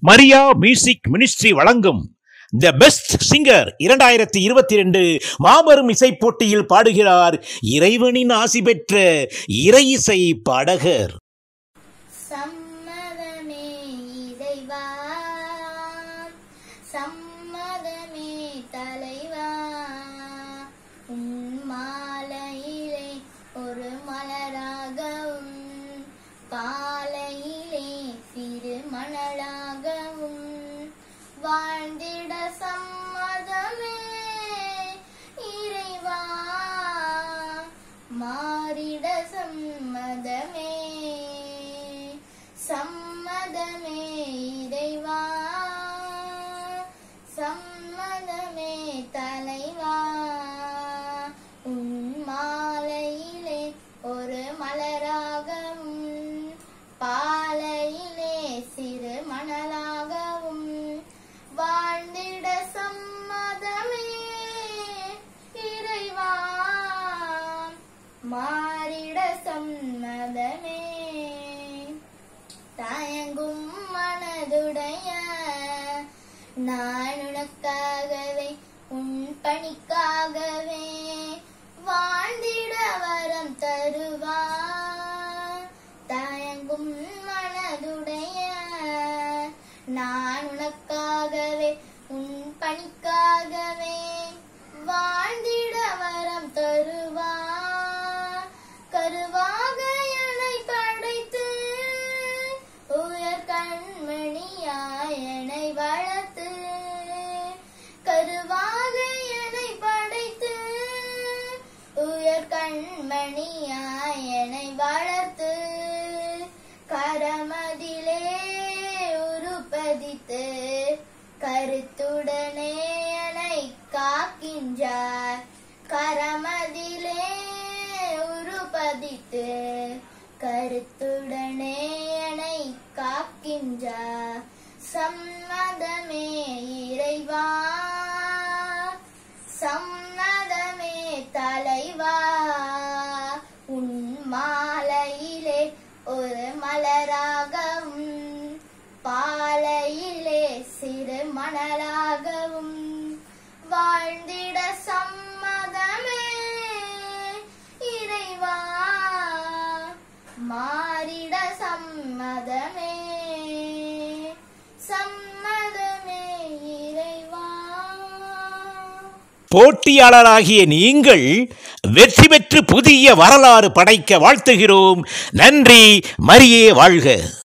Maria music ministry வழங்கும் the best singer இரண்டாயிரத்தி இருபத்தி ரெண்டு மாபெரும் இசை போட்டியில் பாடுகிறார் இறைவனின் ஆசி பெற்ற இறை இசை பாடகர் சம்மதமே இறைவா சம்மதமே தலைவா உன் மாலையிலே ஒரு மலராகவும் பாலையிலே சிறு மணலாகவும் வாழ்ந்திட சம்மதமே இறைவா மாறிட சம்மதமே சம்மதமே இறைவா சம்மதமே தலைவா உன் மாலையிலே ஒரு மலராகவும் பாலையிலே சிறு மணலாகவும் வாழ்ந்திட சம்மதமே இறைவா மாறிட சம்மதமே தயங்கும் மனதுடைய நான் உனக்காகவே உன் பணிக்காகவே வாழ்ந்திட வரம் தருவா தயங்கும் மனதுடைய நான் உனக்காகவே உன் பணிக்காகவே வாழ்ந்திட வரம் தருவா கருவாக என்னை படைத்து உயர் கண்மணியாய் என்னை வளர்த்து கருவாக என்னை படைத்து உயர் கண்மணியாய் என்னை வளர்த்து கரமதிலே உருப்பதித்து கருத்துடனே என்னை காக்கின்றார் கரமதிலே உருப்பதித்து கருத்துடனே என்னை காக்கின்றார் சம்மதமே இறைவா சம்மதமே தலைவா உன் மாலையிலே ஒரு மலராகவும் பாலையிலே சிறு மணலாகவும் வாழ்ந்திட சம்மதமே இறைவா மாறிட சம்மதமே சம்மதமே இறைவா போட்டியாளராகிய நீங்கள் வெற்றி பெற்று புதிய வரலாறு படைக்க வாழ்த்துகிறோம் நன்றி மரியே வாழ்க